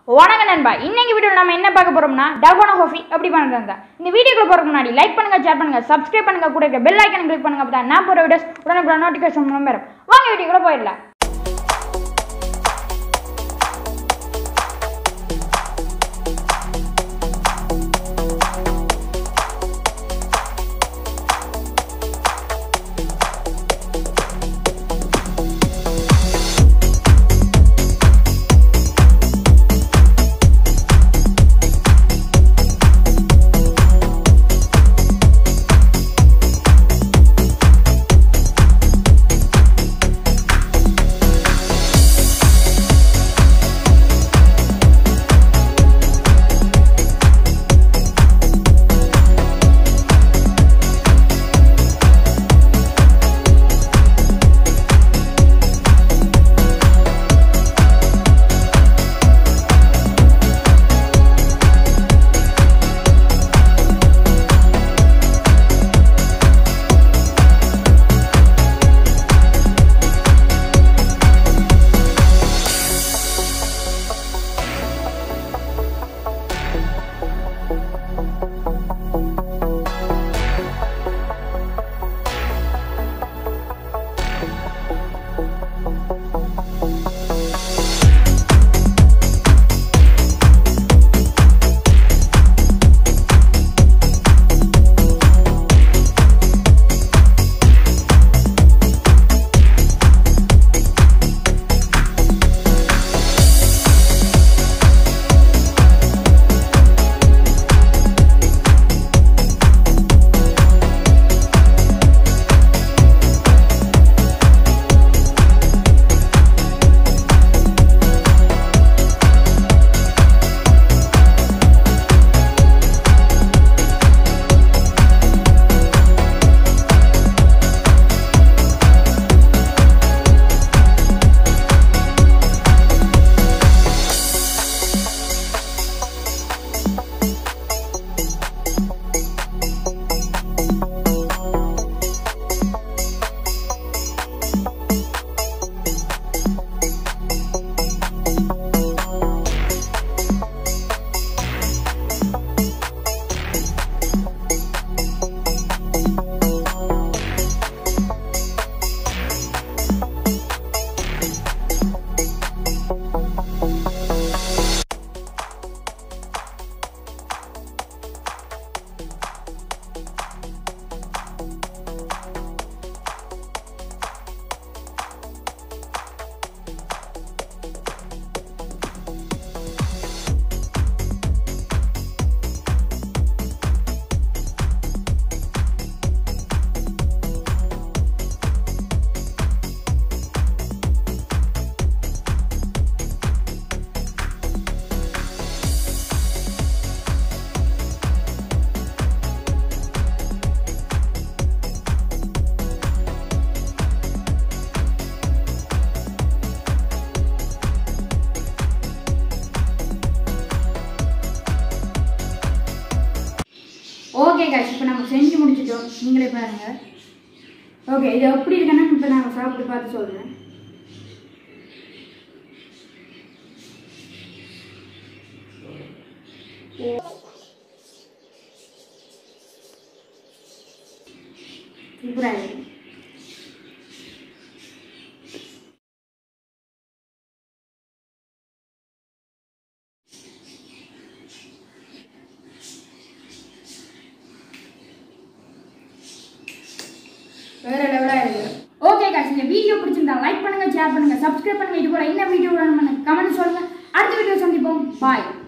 வணக்கம் நண்பா இன்னைக்கு வீடியோவில் நம்ம என்ன பார்க்க போறோம்னா டல்கோனா காஃபி எப்படி பண்ணுறாங்க இந்த வீடியோக்குள்ள போறதுக்கு முன்னாடி லைக் பண்ணுங்க ஷேர் பண்ணுங்க சப்ஸ்கிரைப் பண்ணுங்க கூட இருக்க பெல் ஐக்கன் கிளிக் பண்ணுங்க அப்பதான் நான் போகிற வீடியோஸ் உடனே நோட்டிஃபிகேஷன் மூலம் வரும் வாங்க வீடியோக்குள்ள போயிடலாம் ஓகே காய்ஸ் இப்போ நம்ம செஞ்சு முடிச்சிட்டோம் நீங்களே பாருங்க ஓகே இது எப்படி இருக்குன்னு இப்போ நாங்கள் சாப்பிட்டு பார்த்து சொல்கிறேன் சூப்பராக இருக்கு வேற லெவலாக இருக்கு ஓகே காய்ஸ் இந்த வீடியோ பிடிச்சிருந்தா லைக் பண்ணுங்க ஷேர் பண்ணுங்க சப்ஸ்கிரைப் பண்ணுங்க இது போல என்ன வீடியோ வேணும் கமெண்ட் சொல்லுங்க அடுத்த வீடியோ சந்திப்போம் பாய்